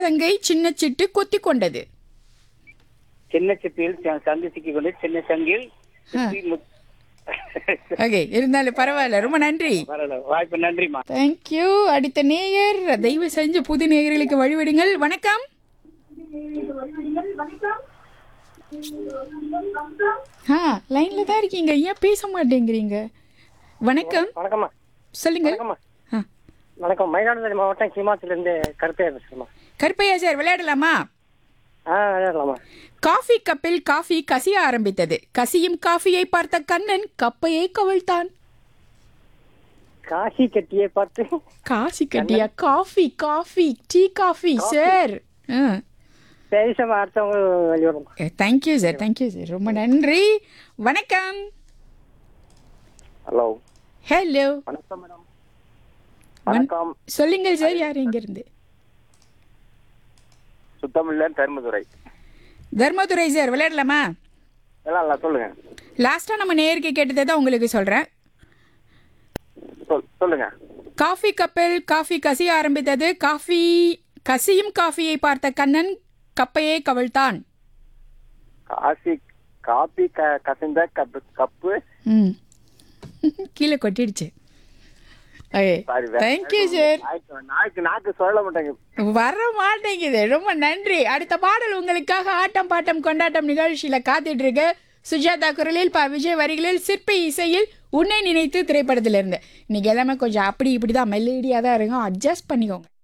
சங்கை சின்ன சிட்டு கொத்தி கொண்டது சின்ன சிப்பியில் ச- சங்கு சிக்கிக் கொண்டு சின்ன சங்கில் சிப்பி முத்- ஓகே இருந்தாலும் பரவாயில்ல ரொம்ப நன்றி பரவாயில்ல வாய்ப்பு நன்றிம்மா தேங்க்யூ அடுத்த நேயர் தயவு செஞ்சு புது நேயர்களுக்கு வழிவிடுங்கள் வணக்கம் ஆ லைன்ல தான் இருக்கீங்க ஏன் பேச மாட்டேங்கிறீங்க வணக்கம் வணக்கம்மா சொல்லுங்க வணக்கம்மா ஆ வணக்கம் மயிலாடுதுறை மாவட்டம் சீமாத்திலிருந்து கருப்பையா பேசுறேம்மா கருப்பையா சார் விளையாடலாமா ஆ விளையாடலாமா காஃபி கப்பில் காஃபி கசிய ஆரம்பித்தது கசியும் காஃபியை பார்த்த கண்ணன் கப்பையை கவிழ்த்தான் காசி கட்டியை பார்த்து காசி கட்டியா coffee coffee tea coffee sir பேசமா அடுத்தவங்க வெளியிடும் தேங்க்யூ சார் தேங்க்யூ சார் ரொம்ப நன்றி வணக்கம் ஹலோ ஹலோ வணக்கம் மேடம் வணக்கம் சொல்லுங்கள் சார் யார் இருந்து சுத்தமில்ல தர்மதுரை தர்மதுரை சார் விளையாடலாமா எல்லாம் சொல்லுங்க லாஸ்ட்டாக நம்ம நேருக்கு கேட்டதை தான் உங்களுக்கு சொல்கிறேன் சொல் சொல்லுங்க காஃபி கப்பில் காஃபி கசிய ஆரம்பித்தது காஃபி கசியும் காஃபியை பார்த்த கண்ணன் கப்பையை கவிழ்த்தான் காசி காபி க கசிந்த கப்பு கப்பு ம் கீழே கொட்டிடுச்சு ஓகே தேங்க்யூ சார் நாய்க்கு நாய்க்கு நாக்கு சொல்ல மாட்டேங்க வர மாட்டேங்குது ரொம்ப நன்றி அடுத்த பாடல் உங்களுக்காக ஆட்டம் பாட்டம் கொண்டாட்டம் நிகழ்ச்சியில காத்துட்டு இருக்கு சுஜாதா குரலில் ப விஜய் வரிகளில் சிற்பி இசையில் உன்னை நினைத்து திரைப்படத்திலிருந்து இன்னைக்கு எல்லாமே கொஞ்சம் அப்படி இப்படி தான் மெல்லடியாக தான் இருக்கும் அட்ஜஸ்ட் பண்ணிக்கோங்க